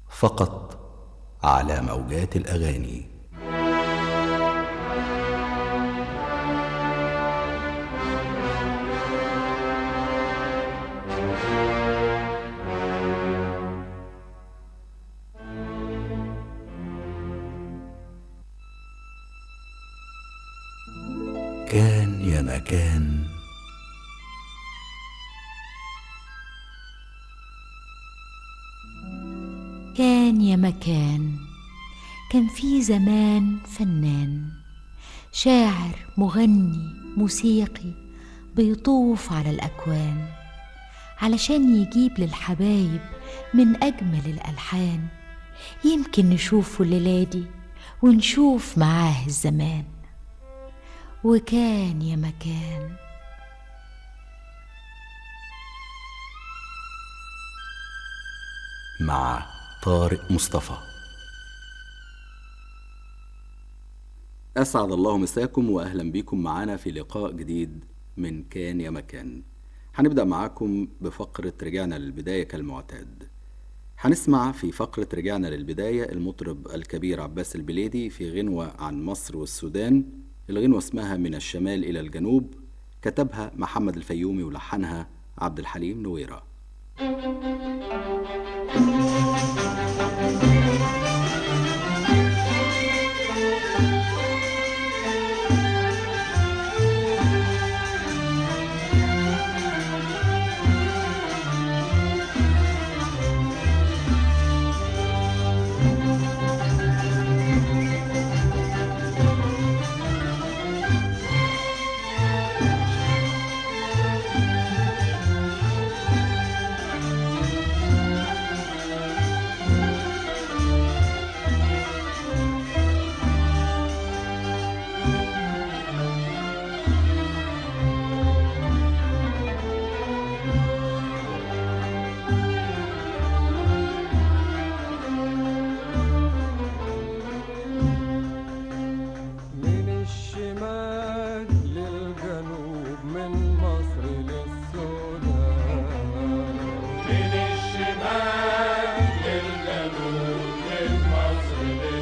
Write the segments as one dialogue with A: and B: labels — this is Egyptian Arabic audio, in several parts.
A: فقط على موجات الاغاني كان يا مكان
B: كان يا مكان كان في زمان فنان شاعر مغني موسيقي بيطوف على الأكوان علشان يجيب للحبايب من أجمل الألحان يمكن نشوفه الليلة دي ونشوف معاه الزمان وكان يا مكان
A: مع طارق مصطفى أسعد الله مساكم وأهلا بكم معنا في لقاء جديد من كان يا مكان هنبدأ معاكم بفقرة رجعنا للبداية كالمعتاد هنسمع في فقرة رجعنا للبداية المطرب الكبير عباس البليدي في غنوة عن مصر والسودان الغنوة اسمها من الشمال إلى الجنوب كتبها محمد الفيومي ولحنها عبد الحليم نويره
C: من الشمال للجنوب من مصر للسودان من الشمال للجنوب من مصر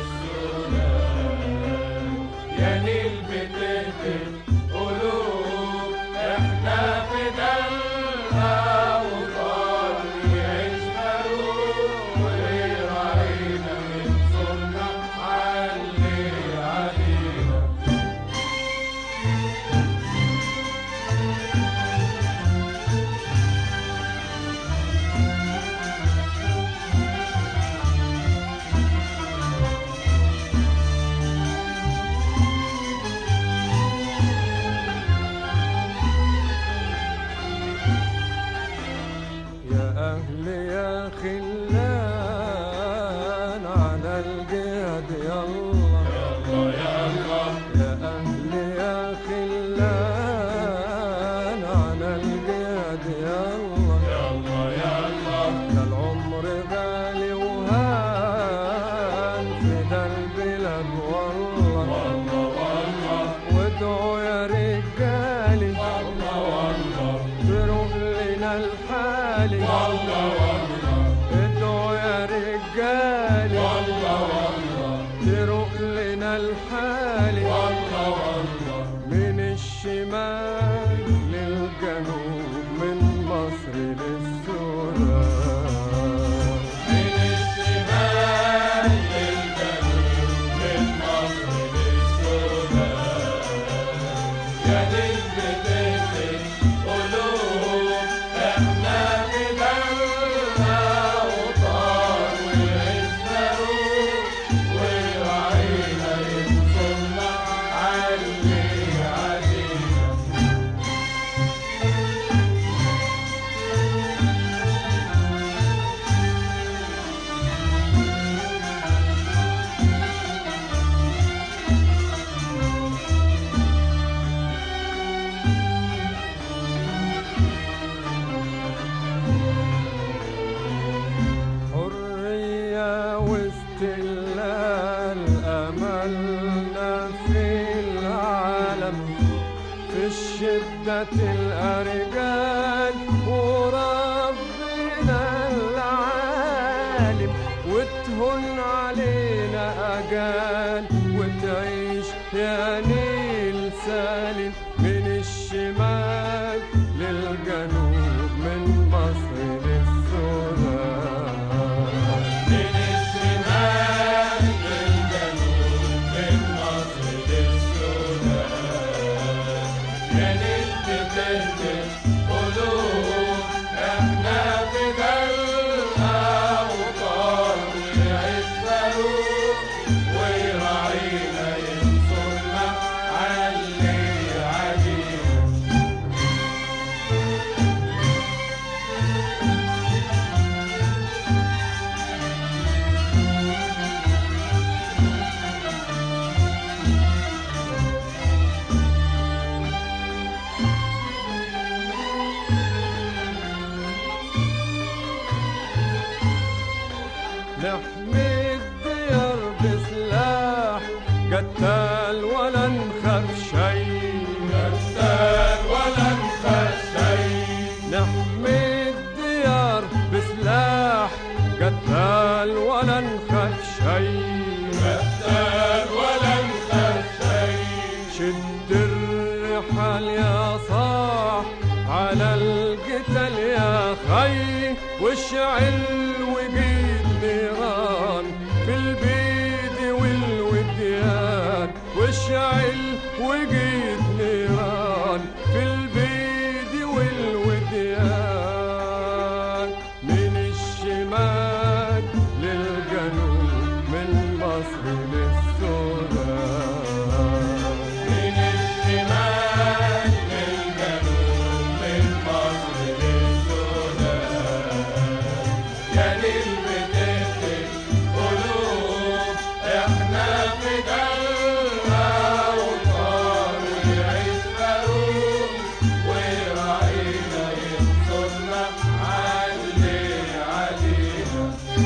C: للسودان يا نيل بتهتف قلوب احنا في دلها وطار يعيش هروب وراعينا من صنع علي علينا يا أهل يا خلان على الجهاد يلا يلا يلا يا أهل يا خلان على الجهاد يلا يلا يلا ده العمر غالي وهان في ده البلاد والله والله والله وادعوا يا رجالي والله والله تروح لنا الحالي والله والله ادعوا يا رجالي والله والله تروح لنا الحالي والله والله من الشمال للجنوب من مصر للسودان من الشمال للجنوب من مصر للسودان يا نسبة قلوب احنا في دلها وطار وعشنا روح وراعينا ينصرنا علي علينا حرية واستقلال أملنا في العالم في الشدة الأرجال وربنا العالم وتهون علينا أجال وتعيش يا نيل سالم من الشمال للجنوب من مصر للسودان من الشمال للجنوب من مصر للسودان يا نيل بتهدف قلوب احنا في جلها وطار ويعيش فاروق ويراعينا ينصرنا علي عدينا نحمي الديار بسلاح قتال ولا نخاف شي قتال ولا نخاف شي نحمي الديار بسلاح قتال ولا نخاف شي قتال ولا نخاف شي شد الرحال يا صاح على القتل يا خي واشعل وقيد نيران في البيد والوديان واشعل وقيد نيران في البيد والوديان من الشمال للجنوب من مصر للسودان من الشمال للجنوب من مصر للسودان يا ليل بتهدف قلوب احنا في جلها وطار ويعيش فاروق ويراعينا ينصرنا علي علينا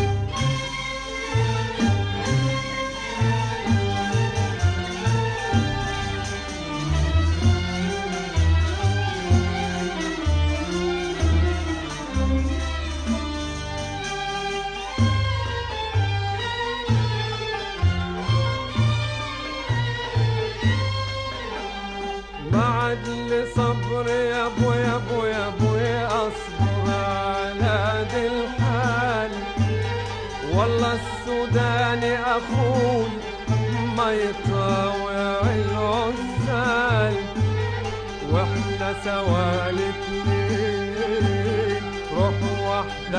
C: ما عاد لي صبر يا ابو يا ابو يا ابو اصبر على دي الحال والله السوداني اخوي ما يطاوع العزال واحنا سوا الاتنين روح واحدة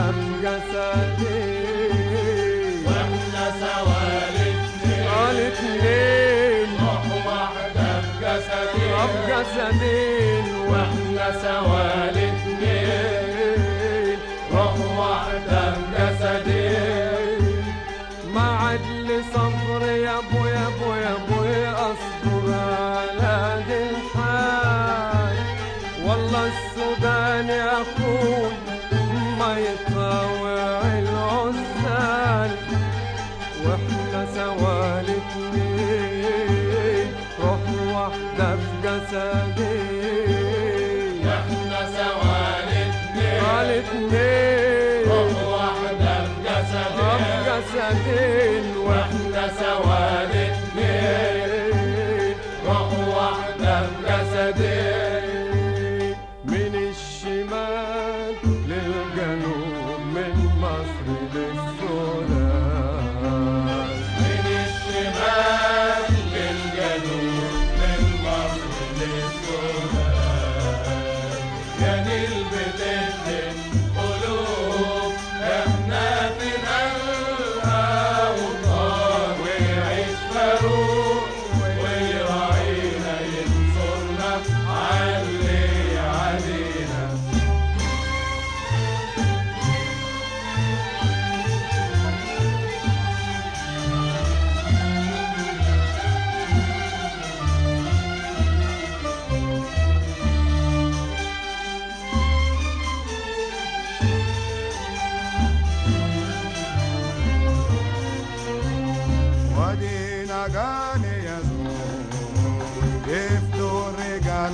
C: بجسدين واحنا سوا الاتنين الاتنين روح واحدة بجسدين بجسدين واحنا سوا الاتنين روح واحدة بجسدين ما عاد لي صبر يا ابو يا ابو يا ابو اصبر على دي الحال والله السودان يا اخوي ما يطاوع العزال واحنا سوا الاتنين روح واحدة في جسدين واحنا سوا الاتنين الاتنين روح واحدة في جسدين في جسدين واحنا سوا الاتنين روح واحدة في جسدين من الشمال للجنوب من مصر للسودان من الشمال للجنوب من مصر للسودان يا نيل بتهدف قلوب احنا في نلها وطار ويعيش فاروق ويراعينا ينصرنا علي علينا
D: ودينا قال يزور يفدوا الرجال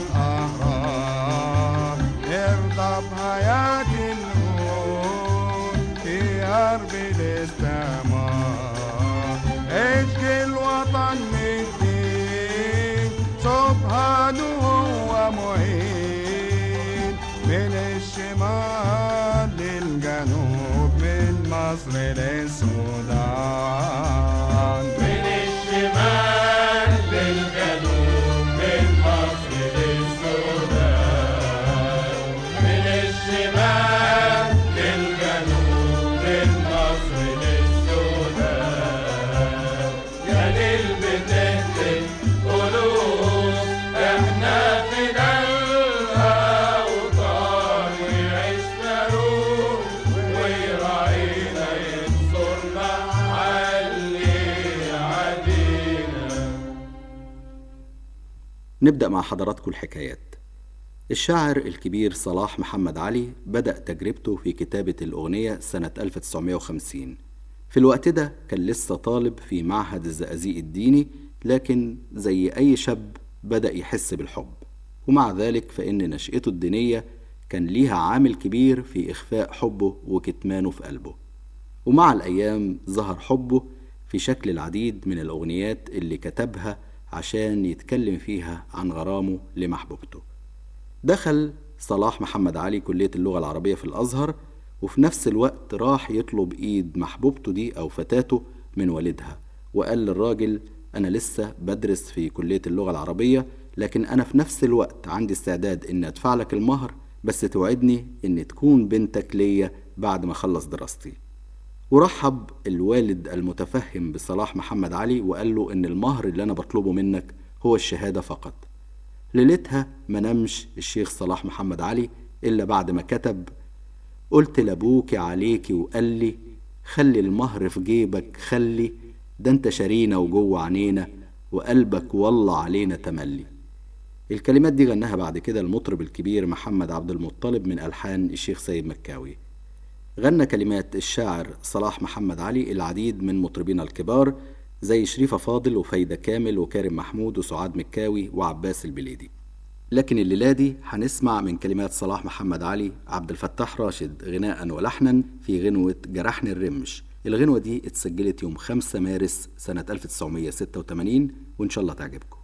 D: أحرار يرضى بحياة النور في أرض بالاستماع اشكي الوطن من الدين سبحانه هو معين من الشمال للجنوب من مصر للسودان من الشمال للجنوب من مصر للسودان من الشمال للجنوب من مصر للسودان يا ليل بتهدي قلوب احنا فينا الاوطان ويعيشنا روح ويراعينا ينصرنا علي عدينا
A: نبدأ مع حضراتكم الحكايات الشاعر الكبير صلاح محمد علي بدأ تجربته في كتابة الأغنية سنة 1950 في الوقت ده كان لسه طالب في معهد الزقازيق الديني لكن زي أي شاب بدأ يحس بالحب ومع ذلك فإن نشأته الدينية كان ليها عامل كبير في إخفاء حبه وكتمانه في قلبه ومع الأيام ظهر حبه في شكل العديد من الأغنيات اللي كتبها عشان يتكلم فيها عن غرامه لمحبوبته دخل صلاح محمد علي كلية اللغة العربية في الأزهر وفي نفس الوقت راح يطلب إيد محبوبته دي أو فتاته من والدها وقال للراجل أنا لسه بدرس في كلية اللغة العربية لكن أنا في نفس الوقت عندي استعداد إن أدفع لك المهر بس توعدني إن تكون بنتك ليا بعد ما أخلص دراستي ورحب الوالد المتفهم بصلاح محمد علي وقال له ان المهر اللي انا بطلبه منك هو الشهاده فقط ليلتها ما نمش الشيخ صلاح محمد علي الا بعد ما كتب قلت لابوكي عليكي وقال لي خلي المهر في جيبك خلي ده انت شارينا وجوه عينينا وقلبك والله علينا تملي الكلمات دي غناها بعد كده المطرب الكبير محمد عبد المطلب من ألحان الشيخ سيد مكاوي غنى كلمات الشاعر صلاح محمد علي العديد من مطربينا الكبار زي شريفة فاضل وفايدة كامل وكارم محمود وسعاد مكاوي وعباس البليدي لكن الليلة دي هنسمع من كلمات صلاح محمد علي عبد الفتاح راشد غناء ولحنا في غنوة جرحني الرمش الغنوة دي اتسجلت يوم 5 مارس سنة 1986 وإن شاء الله تعجبكم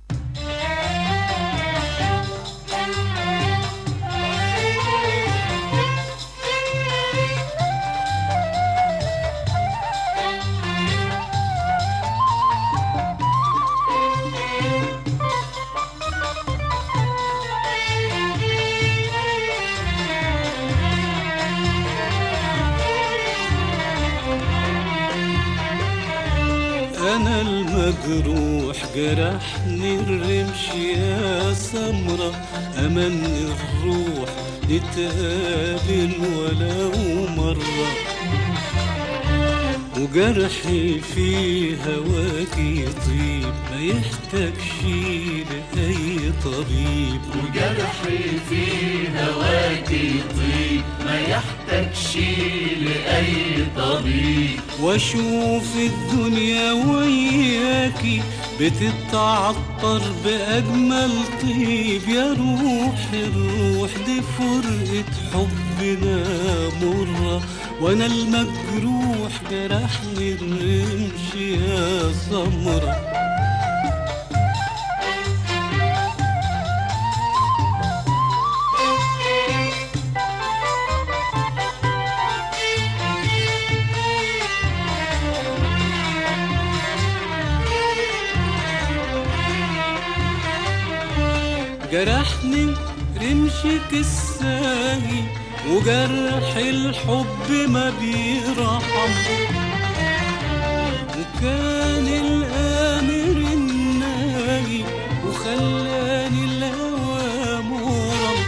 E: أنا المجروح جرحني الرمش يا سمرة أمني الروح نتقابل ولو مرة وجرحي في هواكي طيب ما يحتاجش لأي طبيب
F: وجرحي في هواكي طيب ما يحتاجش لأي طبيب
E: واشوف الدنيا وياكي بتتعطر بأجمل طيب يا روح الروح دي فرقة حبنا مرة وانا المجروح جرحني الرمش يا سمره جرحني رمشك الساهي وجرح الحب ما بيرحم وكان الآمر الناهي وخلاني الهوى مغرم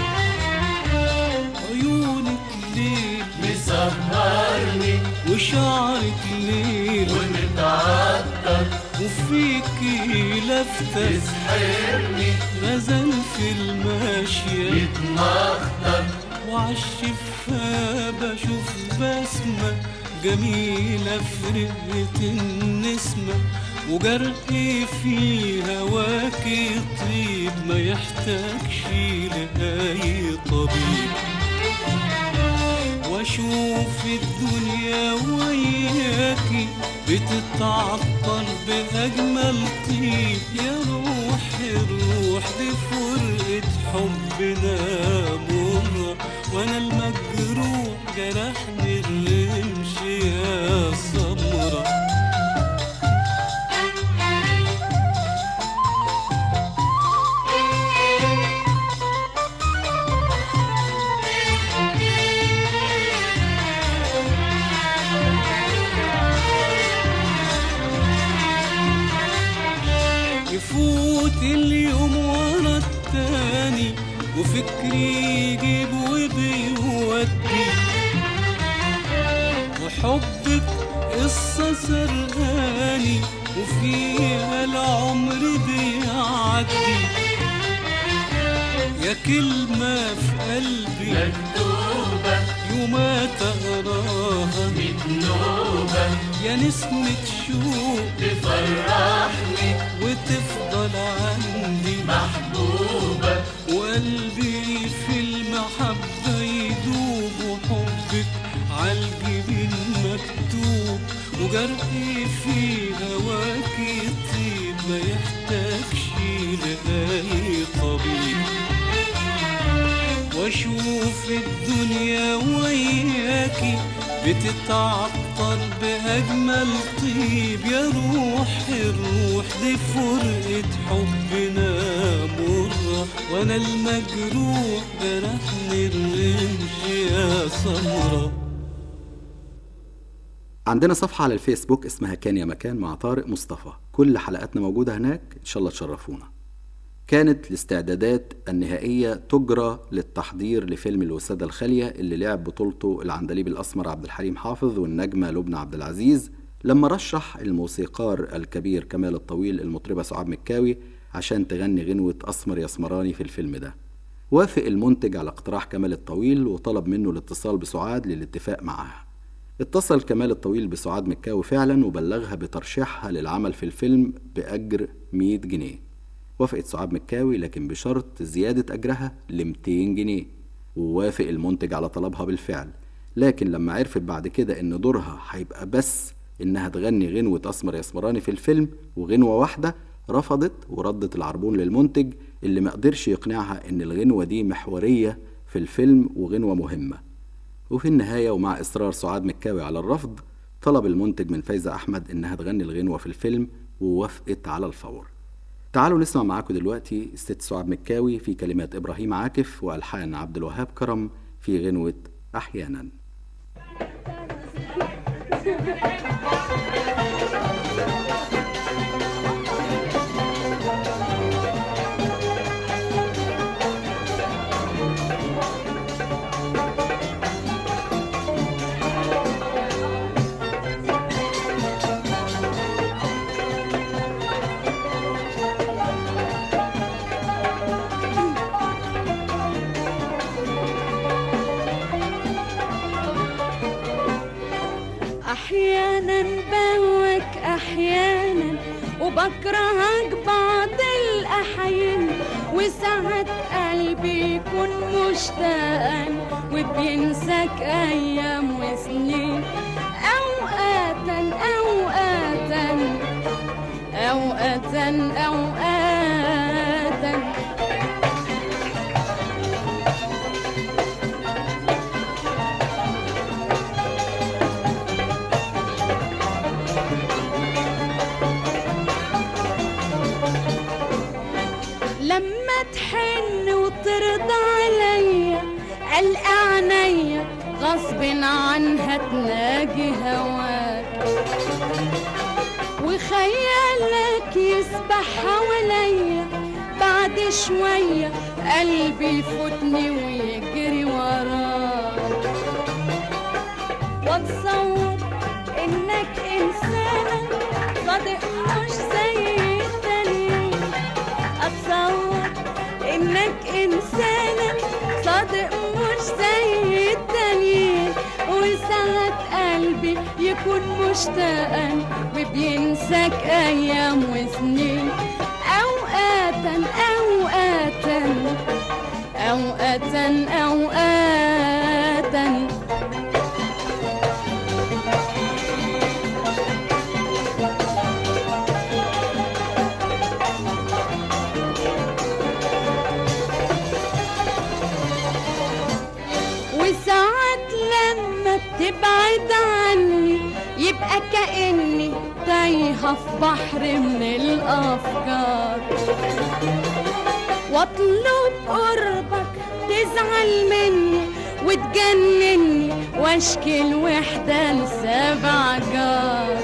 E: عيونك ليل
F: مسهرني
E: وشعرك ليل
F: ومتعطر
E: وفيكي لفتة
F: تسحرني
E: غزل في الماشية
F: يتمخضر
E: وعالشفاه بشوف بسمة جميلة في رقة النسمة وجرحي في هواكي طيب ما يحتاجش لأي طبيب واشوف الدنيا وياكي بتتعطر باجمل طيب يا روح الروح دي فرقة حبنا مرة وانا المجروح جرحني الرمش يا سمره يفوت اليوم ورا التاني وفكري يجيب وبيودي وحبك قصة سرقاني وفيها العمر بيعدي يا كلمة في قلبي
F: مكتوبة
E: يوم تقراها
F: مكنوبة
E: يا نسمة شوق
F: تفرحني
E: وتفضل عندي
F: محبوبة
E: وقلبي في المحبة يدوب وحبك عالجبين مكتوب وجرحي في هواك يطيب ما يحتاجش لأي طبيب واشوف الدنيا وياكي بتتعطر بأجمل طيب يا روح الروح دي فرقة حبنا مرة وانا المجروح جرحني الرمش يا سمره
A: عندنا صفحة على الفيسبوك اسمها كان يا مكان مع طارق مصطفى كل حلقاتنا موجودة هناك إن شاء الله تشرفونا كانت الاستعدادات النهائية تجرى للتحضير لفيلم الوسادة الخالية اللي لعب بطولته العندليب الأسمر عبد الحليم حافظ والنجمة لبنى عبد العزيز لما رشح الموسيقار الكبير كمال الطويل المطربة سعاد مكاوي عشان تغني غنوة أسمر يا اسمراني في الفيلم ده وافق المنتج على اقتراح كمال الطويل وطلب منه الاتصال بسعاد للاتفاق معها اتصل كمال الطويل بسعاد مكاوي فعلا وبلغها بترشيحها للعمل في الفيلم بأجر 100 جنيه وافقت سعاد مكاوي لكن بشرط زيادة أجرها ل 200 جنيه ووافق المنتج على طلبها بالفعل لكن لما عرفت بعد كده إن دورها هيبقى بس إنها تغني غنوة أسمر يا اسمراني في الفيلم وغنوة واحدة رفضت وردت العربون للمنتج اللي ما قدرش يقنعها إن الغنوة دي محورية في الفيلم وغنوة مهمة وفي النهاية ومع إصرار سعاد مكاوي على الرفض طلب المنتج من فايزة أحمد إنها تغني الغنوة في الفيلم ووافقت على الفور تعالوا نسمع معاكم دلوقتي الست سعاد مكاوي في كلمات إبراهيم عاكف وألحان عبد الوهاب كرم في غنوة أحيانا
G: احيانا بهوك احيانا وبكرهك بعض الاحيان وساعات قلبي يكون مشتاقا وبينساك ايام وسنين اوقاتا اوقاتا اوقاتا اوقاتا لما تحن وترضى عليا قلق عينيا غصب عنها تناجي هواك وخيالك يسبح حواليا بعد شوية قلبي يفوتني ويجري وراك واتصور انك انسانة صادق مش زي التانيين اتصور انك انسانة صادق مش زي التانيين وساعات قلبي يكون مشتاقا وبينساك ايام وسنين اوقاتا اوقاتا اوقاتا اوقاتا تايهة في بحر من الأفكار واطلب قربك تزعل مني وتجنني واشكي الوحدة لسبع جار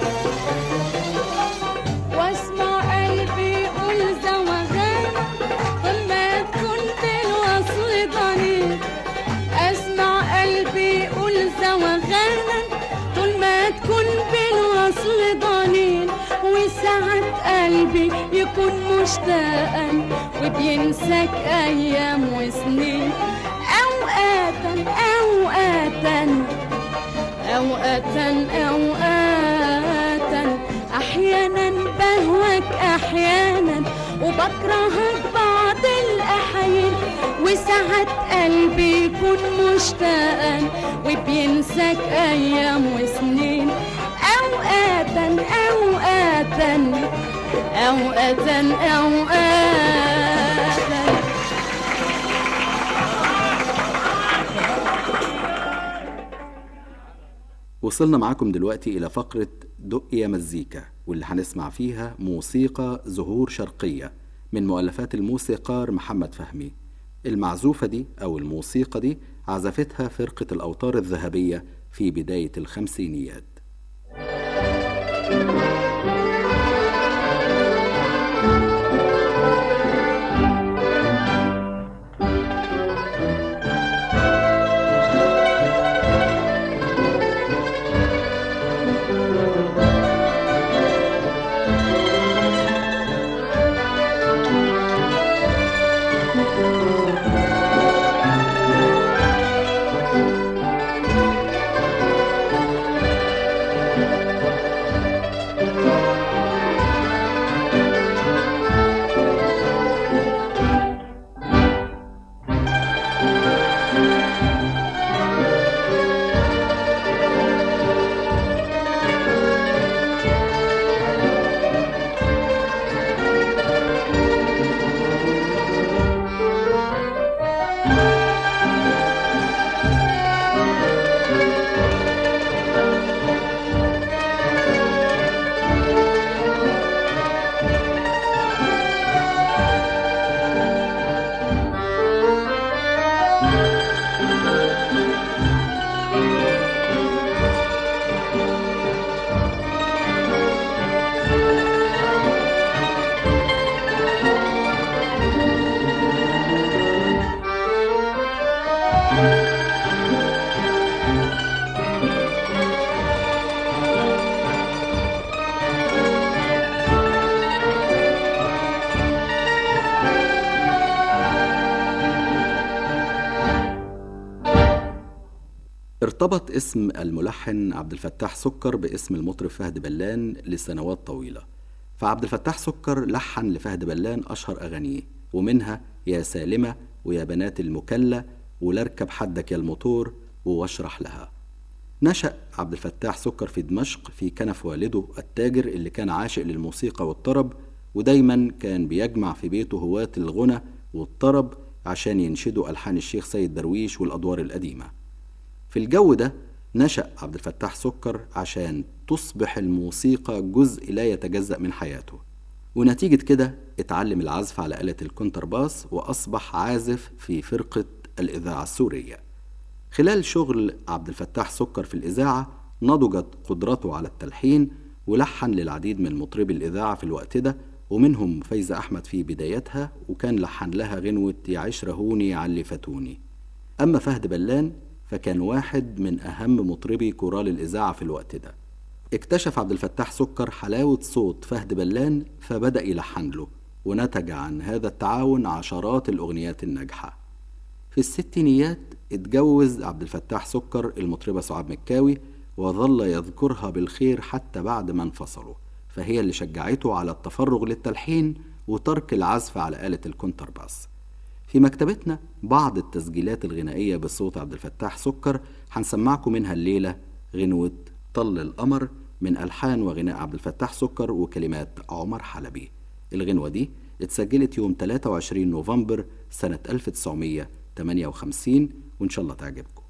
G: واسمع قلبي يقول زوغان طول ما كنت الوصل ضنين اسمع قلبي يقول زوغانا طول ما تكون بالوصل ضنين وساعات قلبي يكون مشتاقا وبينساك ايام وسنين اوقاتا اوقاتا اوقاتا اوقاتا احيانا بهواك احيانا وبكرهك بعض الاحيان وساعات قلبي يكون مشتاقا وبينساك ايام وسنين اوقاتا اوقاتا اوقاتا اوقاتا
A: وصلنا معاكم دلوقتي إلى فقرة دق يا مزيكا واللي هنسمع فيها موسيقى زهور شرقية من مؤلفات الموسيقار محمد فهمي المعزوفة دي أو الموسيقى دي عزفتها فرقة الأوتار الذهبية في بداية الخمسينيات ارتبط اسم الملحن عبد الفتاح سكر باسم المطرب فهد بلان لسنوات طويلة فعبد الفتاح سكر لحن لفهد بلان أشهر أغانيه ومنها يا سالمة ويا بنات المكلة ولاركب حدك يا الموتور واشرح لها نشأ عبد الفتاح سكر في دمشق في كنف والده التاجر اللي كان عاشق للموسيقى والطرب ودايما كان بيجمع في بيته هواة الغنى والطرب عشان ينشدوا ألحان الشيخ سيد درويش والأدوار القديمة في الجو ده نشأ عبد الفتاح سكر عشان تصبح الموسيقى جزء لا يتجزأ من حياته ونتيجة كده اتعلم العزف على آلة الكونترباس وأصبح عازف في فرقة الإذاعة السورية خلال شغل عبد الفتاح سكر في الإذاعة نضجت قدرته على التلحين ولحن للعديد من مطربي الإذاعة في الوقت ده ومنهم فايزة أحمد في بدايتها وكان لحن لها غنوة يا عشرة هوني علي فتوني أما فهد بلان فكان واحد من أهم مطربي كورال الإذاعة في الوقت ده اكتشف عبد الفتاح سكر حلاوة صوت فهد بلان فبدأ يلحن له ونتج عن هذا التعاون عشرات الأغنيات الناجحة في الستينيات اتجوز عبد الفتاح سكر المطربة سعاد مكاوي وظل يذكرها بالخير حتى بعد ما انفصلوا فهي اللي شجعته على التفرغ للتلحين وترك العزف على آلة الكونترباس في مكتبتنا بعض التسجيلات الغنائية بصوت عبد الفتاح سكر هنسمعكم منها الليلة غنوة طل القمر من ألحان وغناء عبد الفتاح سكر وكلمات عمر حلبي الغنوة دي اتسجلت يوم 23 نوفمبر سنة 1958 وإن شاء الله تعجبكم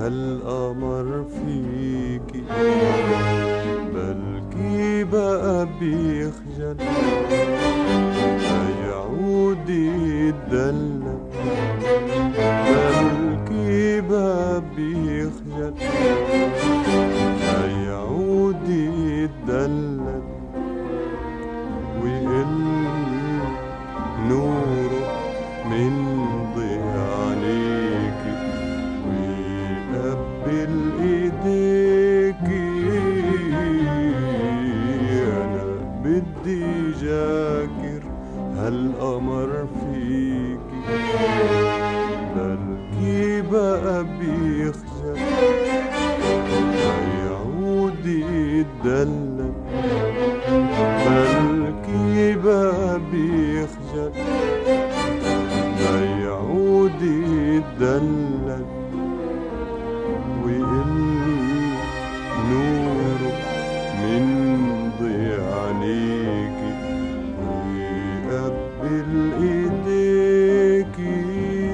C: هالقمر فيكي بلكي بقى بيخجل هيعود يتدلل بلكي بقى بيخجل هيعود يتدلل ويقل نوره من ضيعانيكي ويقبل ايديكي انا بدي جاكر هالقمر فيكي بلكي بقى بيخجل هيعود يتدلل بلكي بقى بيخجل لا يعود يتدلل ويقل نوره من ضيعانيكي ويقبل ايديكي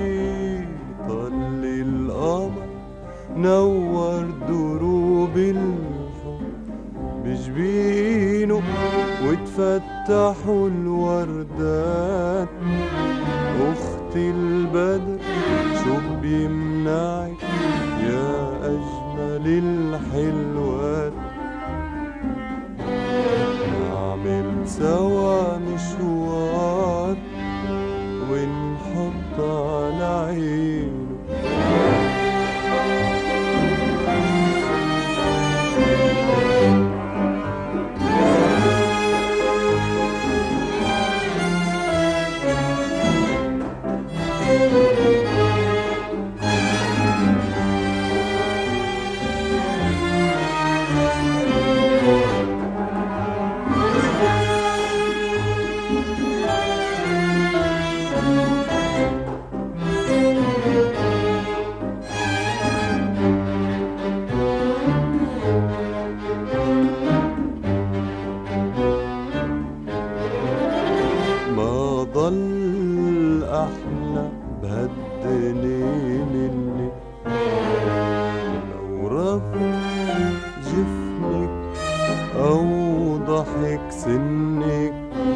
C: طل القمر نور دروب الفم بجبينه وتفتحوا الوردات اختي البدر شو بيمنعك يا اجمل الحلوات نعمل سوا مشوار ونحط على عينه ما ضل احلى بهالدنيا مني لو رفع جفنك او ضحك سنك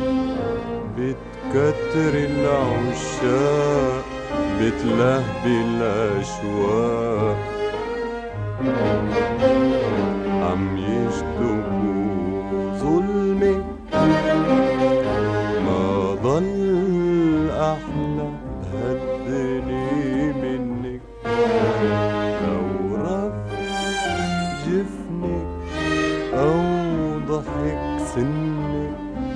C: بتكتر العشاق بتلهبي الاشواق عم يشتكوا ظلمك ما ضل أحلى بهالدنيا منك لو رفع جفنك أو ضحك سنك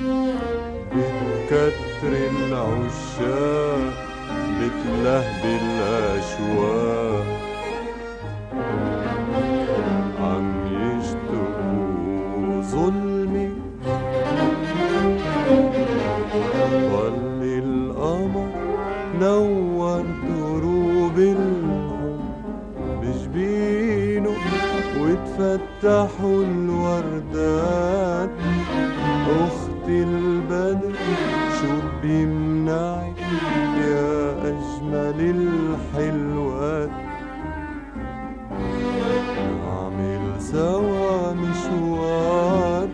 C: بتكتر العشاق بتلهبي الأشواق عم يشتكوا ظلمك ظل القمر نور دروب الحب بجبينه وتفتحوا الوردات اختي البدر شو بيمنعك يا اجمل الحلوات نعمل سوا مشوار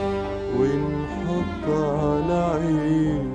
C: ونحط على عينه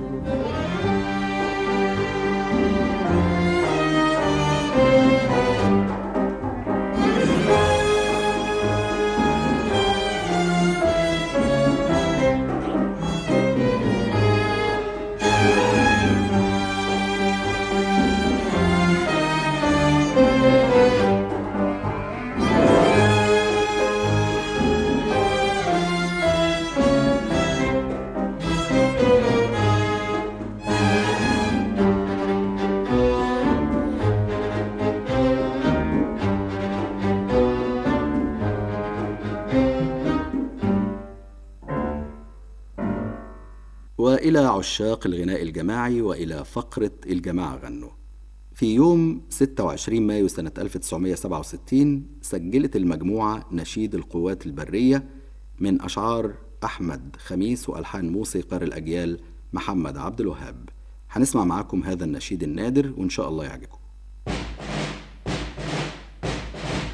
A: وإلى عشاق الغناء الجماعي وإلى فقرة الجماعة غنوا في يوم 26 مايو سنة 1967 سجلت المجموعة نشيد القوات البرية من أشعار أحمد خميس وألحان موسيقار الأجيال محمد عبد الوهاب هنسمع معاكم هذا النشيد النادر وإن شاء الله يعجبكم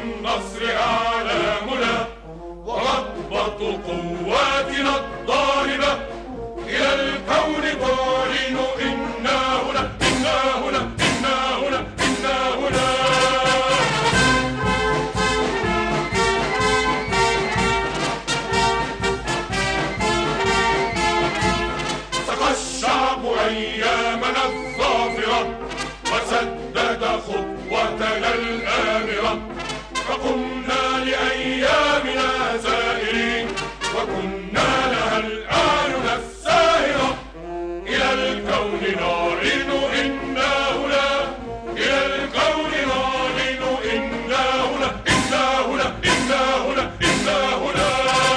D: بالنصر أعلامنا ورغبة قواتنا الضاربة إلى الكون تعلن إنا هنا إنا هنا إنا هنا إنا هنا سقى الشعب أيامنا الظافرة وسدد خطوتنا الآمرة فقمنا لأيامنا زائرين وكنا لها الأعين الساهرة إلى الكون نعلن إنا هنا إلى الكون نعلن إنا هنا إنا هنا إنا هنا إنا هنا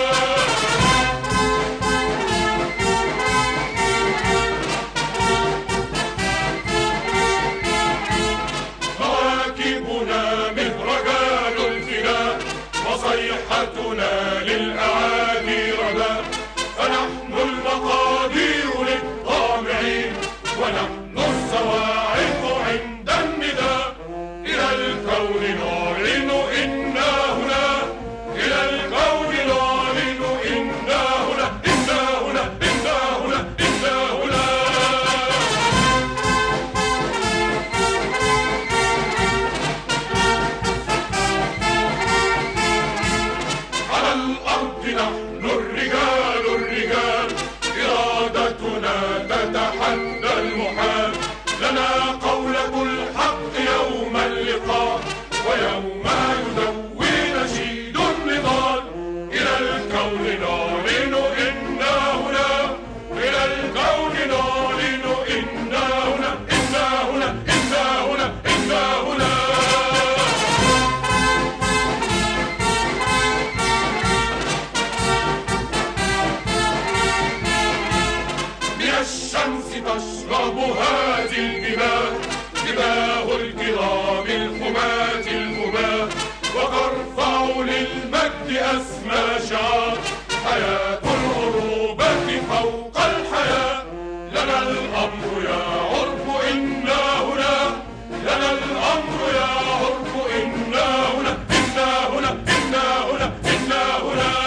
D: مواكبنا مهرجان الفناء وصيحتنا للأعادي ردى فنحن المقادير للطامعين ونحن الصواعق عند النداء إلى الكون نعلن إنا هنا إلى الكون نعلن إنا هنا إنا هنا إنا هنا إنا هنا على الأرض نحن الرجال الرجال إرادتنا تتحدى المحال لنا قولة الحق يوم اللقاء ويوم يدوي نشيد النضال إلى الكون نعلن إنا هنا إلى الكون نعلن إنا هنا إنا هنا إنا هنا إنا هنا من الشمس تشرب هذه الجبال جباه الكرام الحماة الهباة وترفع للمجد أسمى شعار حياة العروبة فوق الحياة لنا الأمر يا عرب إنا هنا لنا الأمر يا عرب إنا هنا إنا هنا إنا هنا إنا هنا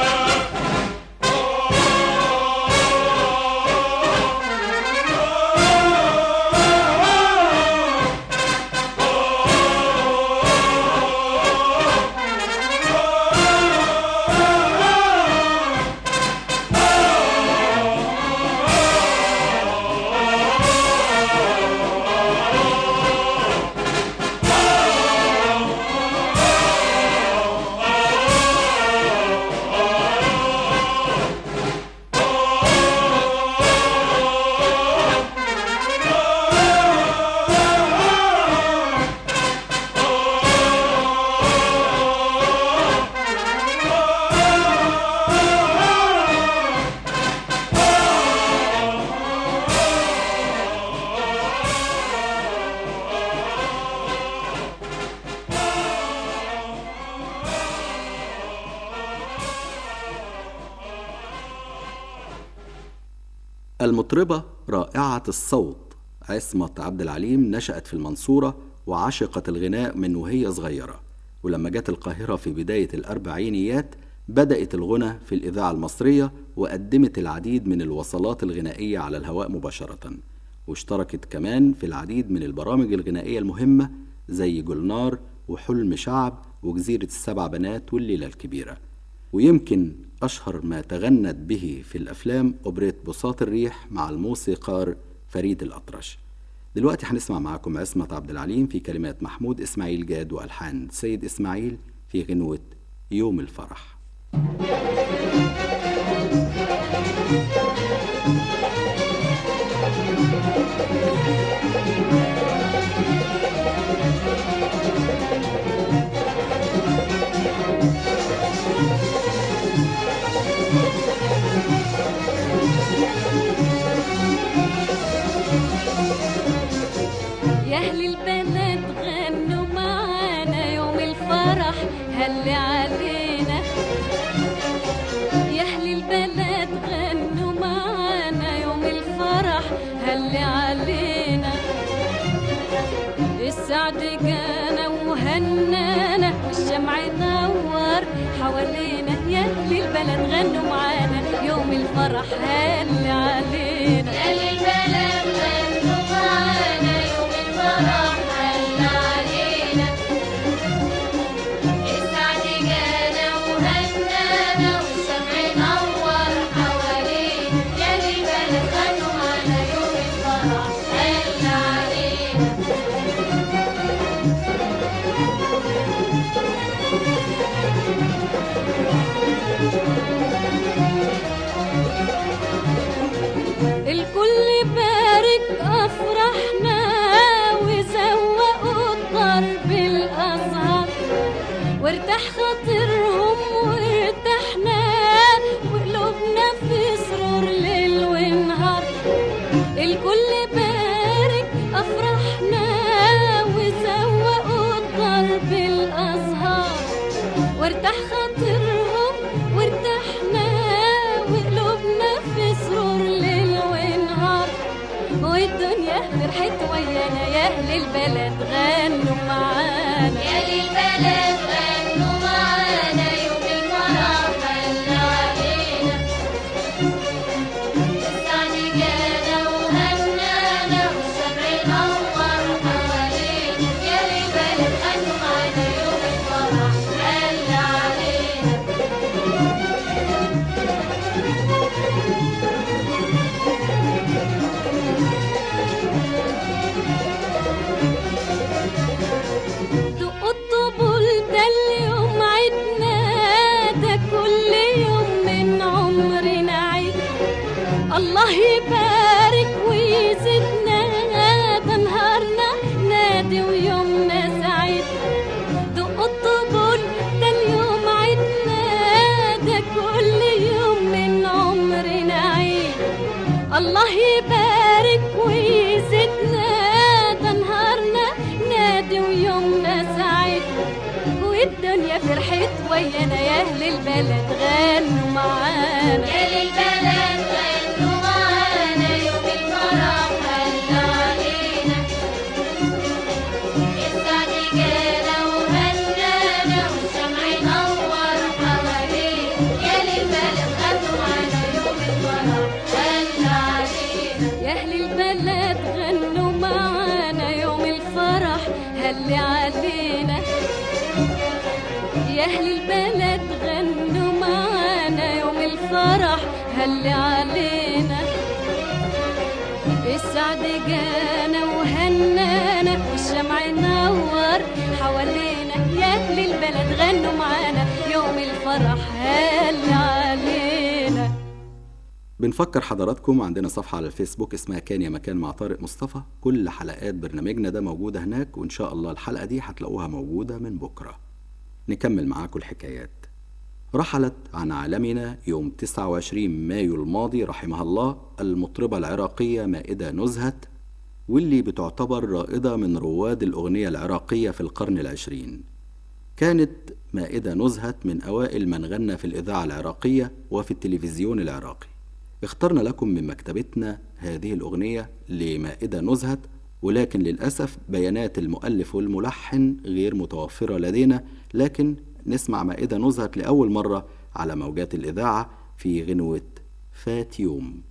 A: المطربة رائعة الصوت عصمت عبد العليم نشأت في المنصورة وعشقت الغناء من وهي صغيرة ولما جت القاهرة في بداية الأربعينيات بدأت الغنى في الإذاعة المصرية وقدمت العديد من الوصلات الغنائية على الهواء مباشرة واشتركت كمان في العديد من البرامج الغنائية المهمة زي جولنار وحلم شعب وجزيرة السبع بنات والليلة الكبيرة ويمكن أشهر ما تغنت به في الأفلام أوبريت بساط الريح مع الموسيقار فريد الأطرش دلوقتي هنسمع معاكم عصمت عبد العليم في كلمات محمود إسماعيل جاد وألحان سيد إسماعيل في غنوة يوم الفرح
G: يا اهل البنات غنوا معانا يوم الفرح هل علينا يا اهل البنات غنوا معانا يوم الفرح هل علينا السعد جانا وهنانا الشمس والشمع ينور حوالينا يا أهل البلد غنوا معانا يوم الفرح هل علينا
F: يا للبلد غنوا معانا يوم الفرح هل علينا السعد جانا وهنانا والشمع نور حوالينا يا للبلد غنوا معانا يوم الفرح هل علينا
G: الكل بارك أفرحنا وزوقوا الضرب الأزهر وارتاح خاطرهم وارتحنا وقلوبنا في سرور ليل ونهار الكل بارك أفرحنا وزوقوا الضرب الأزهار وارتاح خاطرهم وارتحنا وقلوبنا في سرور ليل ونهار والدنيا فرحت ويانا يا اهل البلد غنوا معانا
F: يا للبلد غنوا معانا يوم الفرح هل علينا السعد جانا وهنانا والشمع نور حوالينا يا للبلد غنوا معانا يوم الفرح هل علينا
G: دقوا الطبول ده اليوم عيدنا ده كل يوم من عمرنا عيد الله يبارك ويزيدنا ده نهارنا نادي ويومنا سعيد دقوا الطبول ده اليوم عيدنا ده كل يوم من عمرنا عيد الله يبارك ويزيدنا ده نهارنا نادي ويومنا سعيد والدنيا فرحت ويانا يا اهل البلد غنوا معانا
F: يا للبلد غنوا معانا يوم الفرح هل علينا السعد جانا وهنانا والشمع نور حوالينا يا للبلد غنوا معانا يوم الفرح هل علينا
G: يا اهل البلد غنوا معانا يوم الفرح هل علينا يا اهل البلد غنوا معانا يوم الفرح هل علينا السعد جانا وهنانا والشمع نور حوالينا يا اهل البلد غنوا معانا يوم الفرح هل علينا
A: بنفكر حضراتكم عندنا صفحة على الفيسبوك اسمها كان يا مكان مع طارق مصطفى كل حلقات برنامجنا ده موجودة هناك وإن شاء الله الحلقة دي هتلاقوها موجودة من بكرة نكمل معاكم الحكايات رحلت عن عالمنا يوم 29 مايو الماضي رحمها الله المطربة العراقية مائدة نزهت واللي بتعتبر رائدة من رواد الأغنية العراقية في القرن العشرين كانت مائدة نزهت من أوائل من غنى في الإذاعة العراقية وفي التلفزيون العراقي اخترنا لكم من مكتبتنا هذه الأغنية لمائدة نزهت ولكن للأسف بيانات المؤلف والملحن غير متوفرة لدينا لكن نسمع مائدة نزهت لأول مرة على موجات الإذاعة في غنوة فات يوم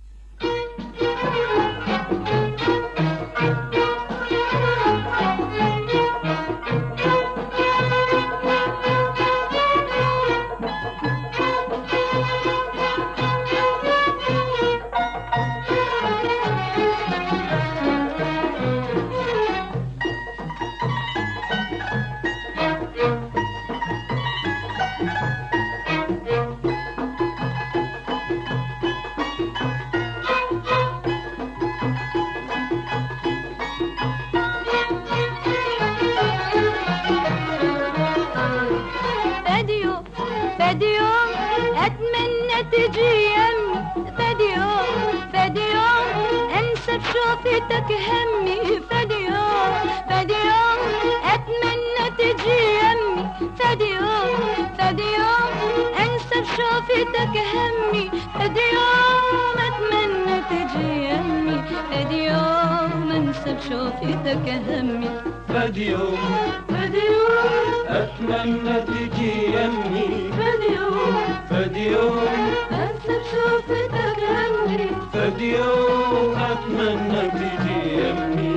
F: فديو فديو اتمنى تجي يمي فديو فديو انسى بشوفتك همي فديو فديو اتمنى تجي يمي فديو فديو انسى بشوفتك همي فديو اتمنى تجي يمي فديو يوم انسى بشوفتك همي
E: فد يوم
F: فد يوم
E: أتمنى تجي يمي
F: فد يوم
E: فد يوم
F: انسى بشوفتك همي
E: فد يوم أتمنى تجي يمي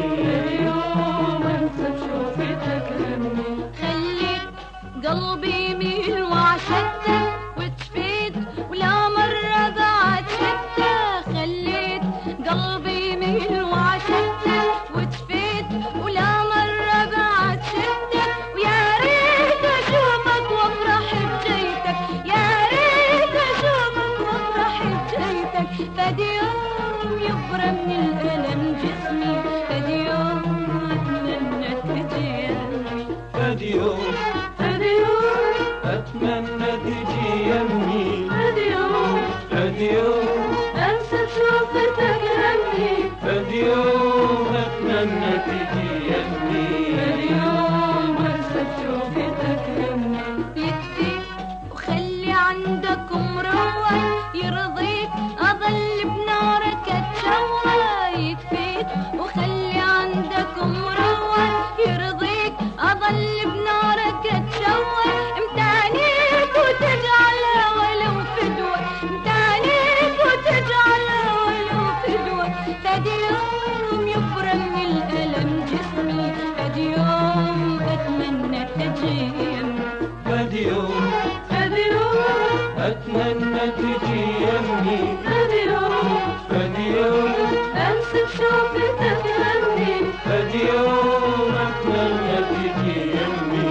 F: يوم انسى بشوفتك همي خليت قلبي يميل وعشقتك وتفيد ولا مرة بعد شفتك خليت قلبي يميل وعشقتك وتفيد ولا مرة بعد شفتك ويا ريت اشوفك وافرح بجيتك يا ريت اشوفك وافرح بجيتك فد يوم يبرى من الالم جسمي فد يوم اتمنى تجي يمي
E: فد يوم
F: فد يوم
E: أتمنى تجي يمي
F: فد يوم
E: فد يوم
F: انسى شوفتك همي
E: فد يوم أتمنى تجي يمي
F: اليوم انسى شوفتك همي يكفي وخلي عندك مروق يرضيك اظل بنارك اتشوق يكفيك وخلي عندك مروق يرضيك اظل بنارك اتشوق امتانيك وتجعلها ولو فدوة امتانيك وتجعلها ولو فدوة فدي يوم يبرم من الألم جسمي فدي يوم أتمنى تجي يمي
E: فد يوم
F: فدي يوم
E: أتمنى تجي يمي
F: فدي يوم
E: فد يوم
F: أنسى شوفتك همي
E: فد يوم أتمنى تجي يمي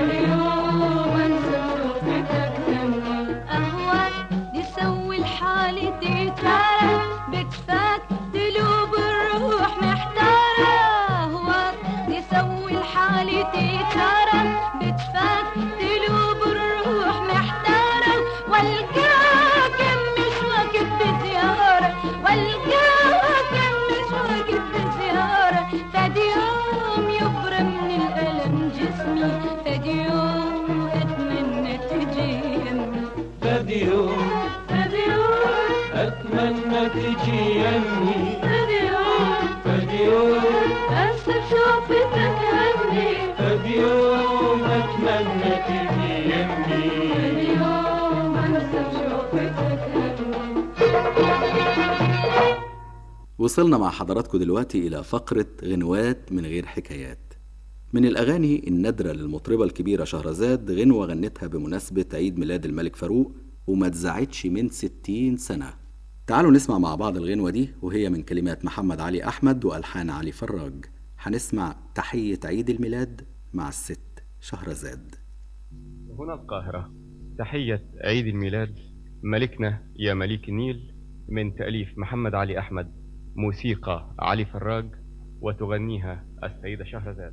F: اليوم أنسى شوفتك همي أهواك تسوي الحالة تتارى بكفاك تلوب الروح محتارة أهواك تسوي الحالة تتارى بكفاك تلوب الروح محتارة والقاك مش وقت بزيارة والقاك مش وقت بزيارة فدي يوم يبرم من الألم جسمي فدي يوم أتمنى تجي يمي
E: فد يوم
F: فدي يوم
E: أتمنى تجي يمي
F: فدي يوم
E: فد يوم
F: أنسى شوفتك همي
E: فد يوم أتمنى تجي يمي
F: فدي يوم أنسى شوفتك همي
A: وصلنا مع حضراتكم دلوقتي إلى فقرة غنوات من غير حكايات من الأغاني النادرة للمطربة الكبيرة شهرزاد غنوة غنتها بمناسبة عيد ميلاد الملك فاروق وما اتذاعتش من ستين سنة تعالوا نسمع مع بعض الغنوة دي وهي من كلمات محمد علي أحمد وألحان علي فراج هنسمع تحية عيد الميلاد مع الست شهرزاد
H: هنا القاهرة تحية عيد الميلاد ملكنا يا مليك النيل من تأليف محمد علي أحمد موسيقى علي فراج وتغنيها السيدة شهرزاد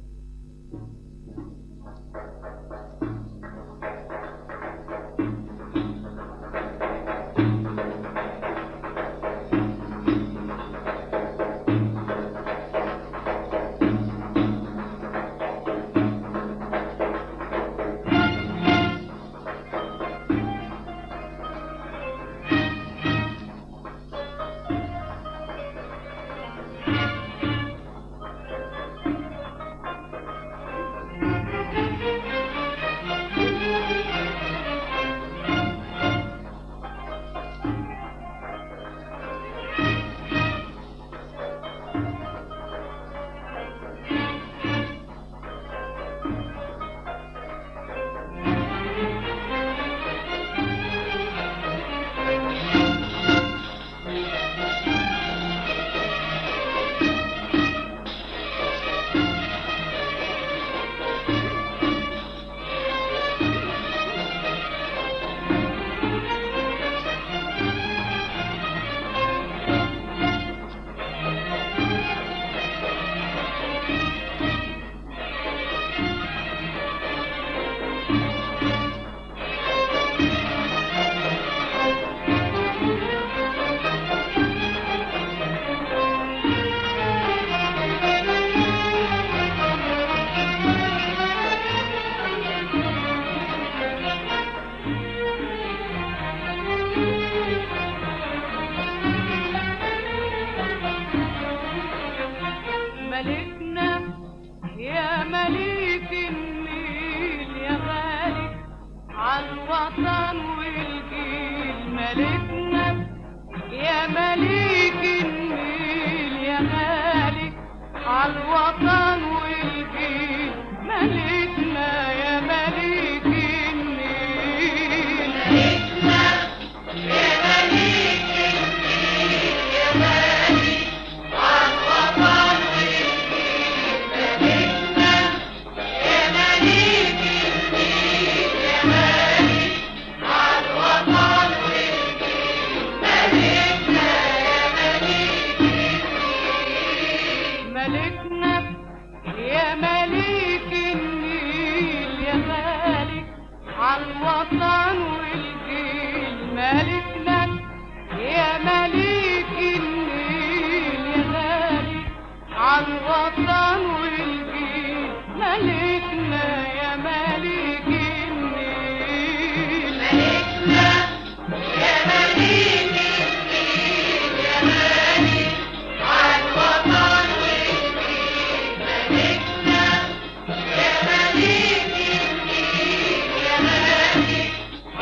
I: ملكنا يا مليك النيل يا مالك عالوطن والجيل ملكنا يا مليك النيل ملكنا يا مليك النيل يا مالك عالوطن والجيل ملكنا يا مليك النيل يا مالك عالوطن والجيل ملكنا يا مليك النيل ملكنا يا مليك النيل يا مالك عالوطن والجيل ملكنا يا مليك النيل يا مالك عالوطن والجيل ملكنا يا مليك النيل ملكنا يا مليك النيل يا مالك عالوطن والجيل ملكنا يا مليك النيل يا مالك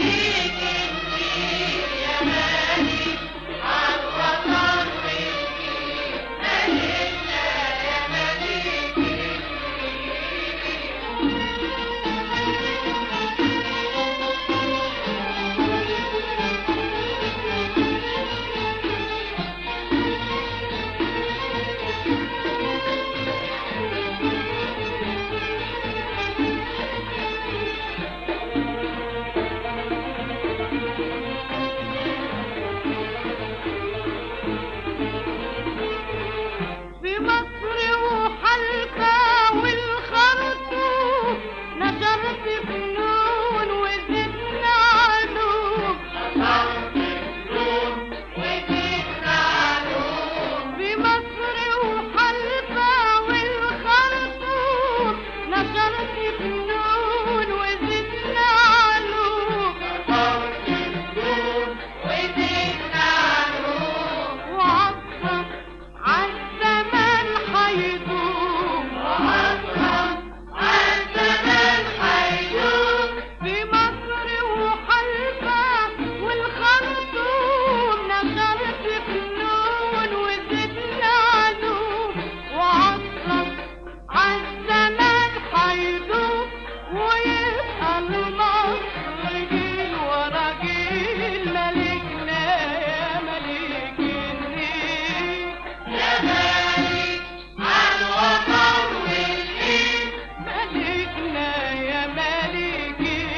I: في مصر وحلقة والخرطوم نشرت فنون وزدنا علوم في مصر وحلقة والخرطوم نشرت فنون وزدنا علوم وعصر عالزمان حيدوم في مصر وحلقة والخرطوم نشرت فنون وزدنا علوم وعصر عالزمان حيدوم ويبقى المصر جيل ورا جيل ملكنا يا ملك النيل ملكنا يا ملك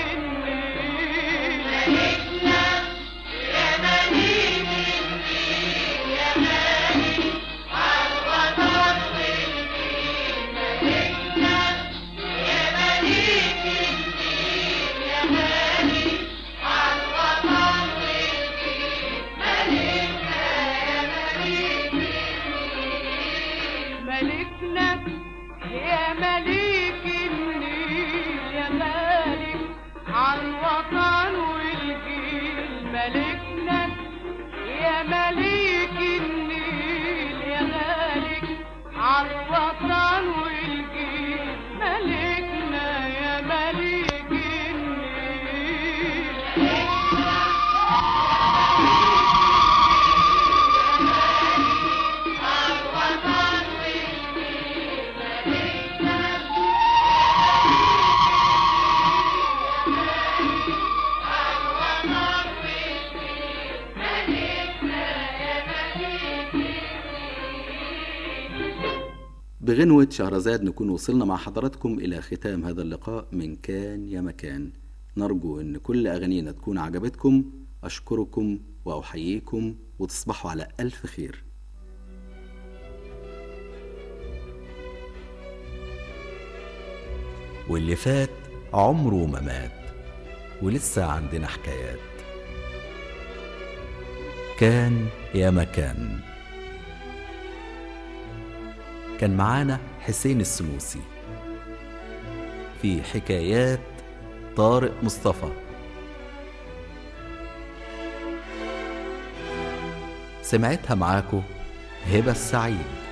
I: النيل ملكنا يا مليك النيل يا مالك عالوطن والجيل ملكنا يا مليك النيل يا مالك عالوطن والجيل ملكنا يا مليك النيل
A: بغنوة شهرزاد نكون وصلنا مع حضراتكم إلى ختام هذا اللقاء من كان يا مكان نرجو أن كل أغانينا تكون عجبتكم أشكركم وأحييكم وتصبحوا على ألف خير واللي فات عمره ما مات ولسه عندنا حكايات كان يا مكان كان معانا حسين السنوسي في حكايات طارق مصطفى سمعتها معاكو هبة السعيد